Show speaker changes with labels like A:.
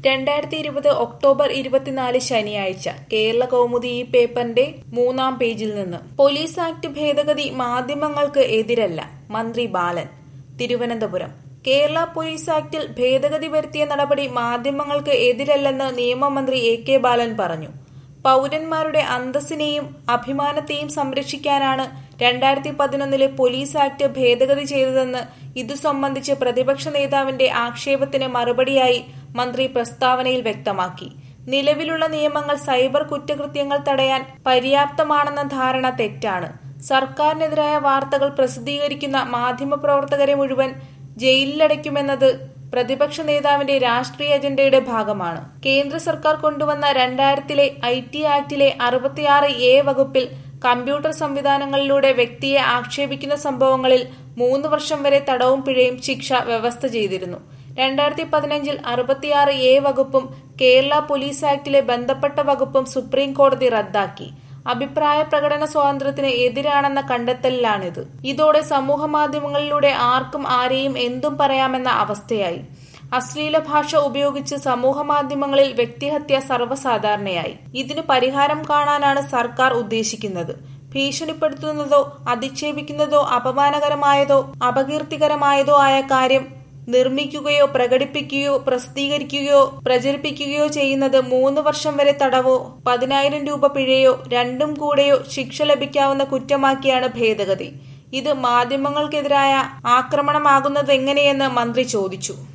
A: രണ്ടായിരത്തി ഇരുപത് ഒക്ടോബർ ഇരുപത്തിനാല് ശനിയാഴ്ച കേരള കൗമുദി ഈ പേപ്പറിന്റെ മൂന്നാം പേജിൽ നിന്ന് പോലീസ് ആക്ട് ഭേദഗതി മാധ്യമങ്ങൾക്ക് എതിരല്ല മന്ത്രി ബാലൻ തിരുവനന്തപുരം കേരള പോലീസ് ആക്ടിൽ ഭേദഗതി വരുത്തിയ നടപടി മാധ്യമങ്ങൾക്ക് എതിരല്ലെന്ന് നിയമമന്ത്രി എ കെ ബാലൻ പറഞ്ഞു പൗരന്മാരുടെ അന്തസ്സിനെയും അഭിമാനത്തെയും സംരക്ഷിക്കാനാണ് രണ്ടായിരത്തി പതിനൊന്നിലെ പോലീസ് ആക്ട് ഭേദഗതി ചെയ്തതെന്ന് ഇതു സംബന്ധിച്ച് പ്രതിപക്ഷ നേതാവിന്റെ ആക്ഷേപത്തിന് മറുപടിയായി മന്ത്രി പ്രസ്താവനയിൽ വ്യക്തമാക്കി നിലവിലുള്ള നിയമങ്ങൾ സൈബർ കുറ്റകൃത്യങ്ങൾ തടയാൻ പര്യാപ്തമാണെന്ന ധാരണ തെറ്റാണ് സർക്കാരിനെതിരായ വാർത്തകൾ പ്രസിദ്ധീകരിക്കുന്ന മാധ്യമപ്രവർത്തകരെ മുഴുവൻ ജയിലിലടയ്ക്കുമെന്നത് പ്രതിപക്ഷ നേതാവിന്റെ രാഷ്ട്രീയ അജണ്ടയുടെ ഭാഗമാണ് കേന്ദ്ര സർക്കാർ കൊണ്ടുവന്ന രണ്ടായിരത്തിലെ ഐ ടി ആക്ടിലെ അറുപത്തിയാറ് എ വകുപ്പിൽ കമ്പ്യൂട്ടർ സംവിധാനങ്ങളിലൂടെ വ്യക്തിയെ ആക്ഷേപിക്കുന്ന സംഭവങ്ങളിൽ മൂന്ന് വർഷം വരെ തടവും പിഴയും ശിക്ഷ വ്യവസ്ഥ ചെയ്തിരുന്നു രണ്ടായിരത്തി പതിനഞ്ചിൽ അറുപത്തിയാറ് എ വകുപ്പും കേരള പോലീസ് ആക്ടിലെ ബന്ധപ്പെട്ട വകുപ്പും സുപ്രീം കോടതി റദ്ദാക്കി അഭിപ്രായ പ്രകടന സ്വാതന്ത്ര്യത്തിന് എതിരാണെന്ന കണ്ടെത്തലിലാണിത് ഇതോടെ സമൂഹ മാധ്യമങ്ങളിലൂടെ ആർക്കും ആരെയും എന്തും പറയാമെന്ന അവസ്ഥയായി അശ്ലീല ഭാഷ ഉപയോഗിച്ച് സമൂഹ മാധ്യമങ്ങളിൽ വ്യക്തിഹത്യ സർവ്വസാധാരണയായി ഇതിന് പരിഹാരം കാണാനാണ് സർക്കാർ ഉദ്ദേശിക്കുന്നത് ഭീഷണിപ്പെടുത്തുന്നതോ അധിക്ഷേപിക്കുന്നതോ അപമാനകരമായതോ അപകീർത്തികരമായതോ ആയ കാര്യം നിർമ്മിക്കുകയോ പ്രകടിപ്പിക്കുകയോ പ്രസിദ്ധീകരിക്കുകയോ പ്രചരിപ്പിക്കുകയോ ചെയ്യുന്നത് മൂന്ന് വർഷം വരെ തടവോ പതിനായിരം രൂപ പിഴയോ രണ്ടും കൂടെയോ ശിക്ഷ ലഭിക്കാവുന്ന കുറ്റമാക്കിയാണ് ഭേദഗതി ഇത് മാധ്യമങ്ങൾക്കെതിരായ ആക്രമണമാകുന്നതെങ്ങനെയെന്ന് മന്ത്രി ചോദിച്ചു